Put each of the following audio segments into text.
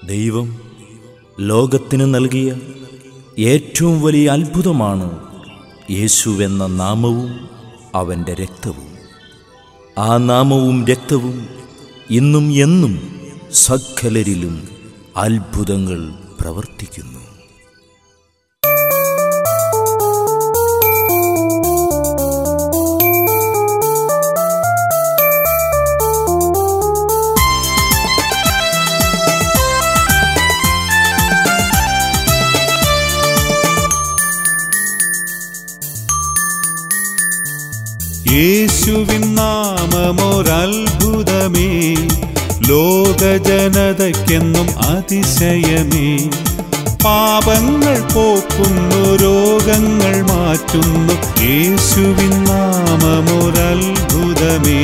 ദൈവം ലോകത്തിന് നൽകിയ ഏറ്റവും വലിയ അത്ഭുതമാണ് യേശുവെന്ന നാമവും അവൻ്റെ രക്തവും ആ നാമവും രക്തവും ഇന്നും എന്നും സകലരിലും അത്ഭുതങ്ങൾ പ്രവർത്തിക്കുന്നു യേശുവിൻ നാമമൊരത്ഭുതമേ ലോകജനതയ്ക്കെന്നും അതിശയമേ പാപങ്ങൾ പോക്കുന്നു രോഗങ്ങൾ മാറ്റുന്നു യേശുവിൻ നാമമൊരത്ഭുതമേ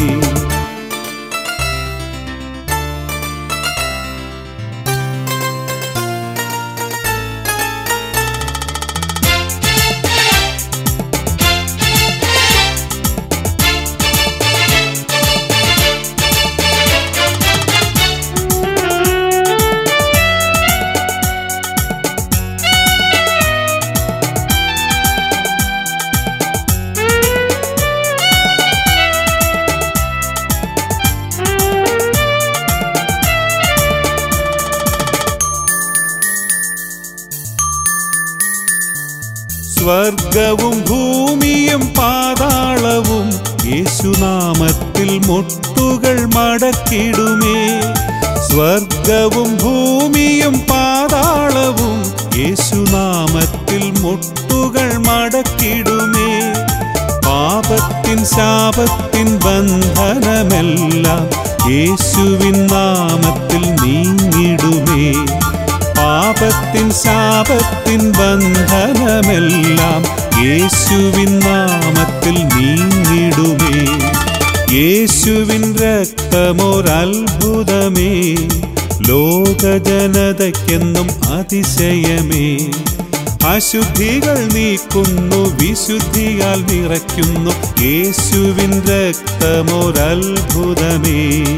സ്വർഗവും ഭൂമിയും പാതാളവും യേശുനാമത്തിൽ മുട്ടുകൾ മടക്കിടുമേ സ്വർഗവും ഭൂമിയും പാതാളവും യേശുനാമത്തിൽ മുട്ടുകൾ മടക്കിടുമേ പാപത്തിൻ ശാപത്തിൻ ബന്ധനമെല്ലാം യേശുവിൻ നാമത്തിൽ നീങ്ങിടുമേ പാപത്തിൻ ശാപത്തിൻ ബന്ധനമെല്ലാം യേശുവിൻ നാമത്തിൽ നീങ്ങിടുമേ യേശുവിൻ രക്തമൊരത്ഭുതമേ ലോകജനതയ്ക്കെന്നും അതിശയമേ അശുദ്ധികൾ നീക്കുന്നു വിശുദ്ധിയാൽ നിറയ്ക്കുന്നു യേശുവിൻ രക്തമൊരത്ഭുതമേ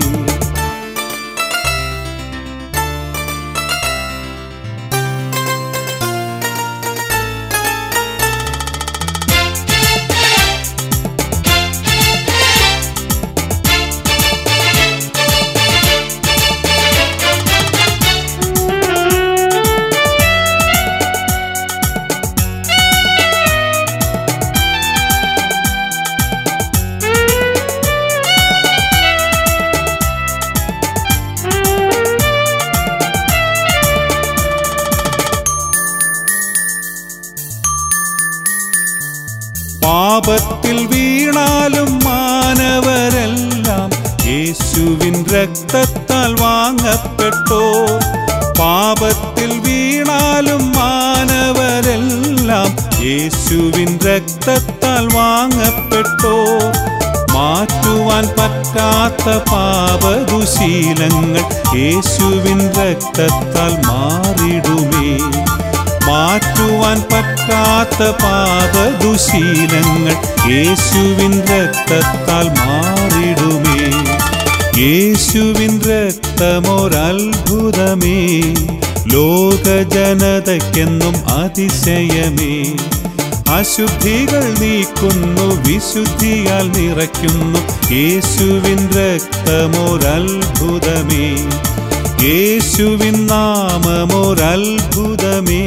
പാപത്തിൽ വീണാലും മാനവരെല്ലാം യേശുവിൻ രക്തത്താൽ വാങ്ങപ്പെട്ടോ പാപത്തിൽ വീണാലും മാനവരെല്ലാം യേശുവിൻ രക്തത്താൽ വാങ്ങപ്പെട്ടോ മാറ്റുവാൻ പറ്റാത്ത പാപദുശീലങ്ങൾ യേശുവിൻ രക്തത്താൽ മാറിടുമേ മാറ്റുവാൻ പറ്റാത്ത പാപദുശീലങ്ങൾ യേശുവിൻ രക്തത്താൽ മാറിടുമേ യേശുവിൻ രക്തമൊരത്ഭുതമേ ലോകജനതയ്ക്കെന്നും അതിശയമേ അശുദ്ധികൾ നീക്കുന്നു വിശുദ്ധിയാൽ നിറയ്ക്കുന്നു യേശുവിൻ രക്തമൊരത്ഭുതമേ യേശുവിൻ നാമമൊരത്ഭുതമേ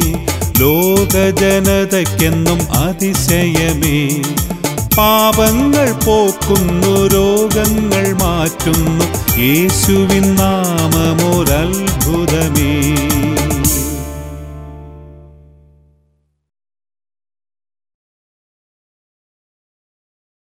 ലോകജനതയ്ക്കെന്നും അതിശയമേ പാപങ്ങൾ പോക്കുന്നു രോഗങ്ങൾ മാറ്റുന്നു യേശുവിൻ നാമമൊരത്ഭുതമേ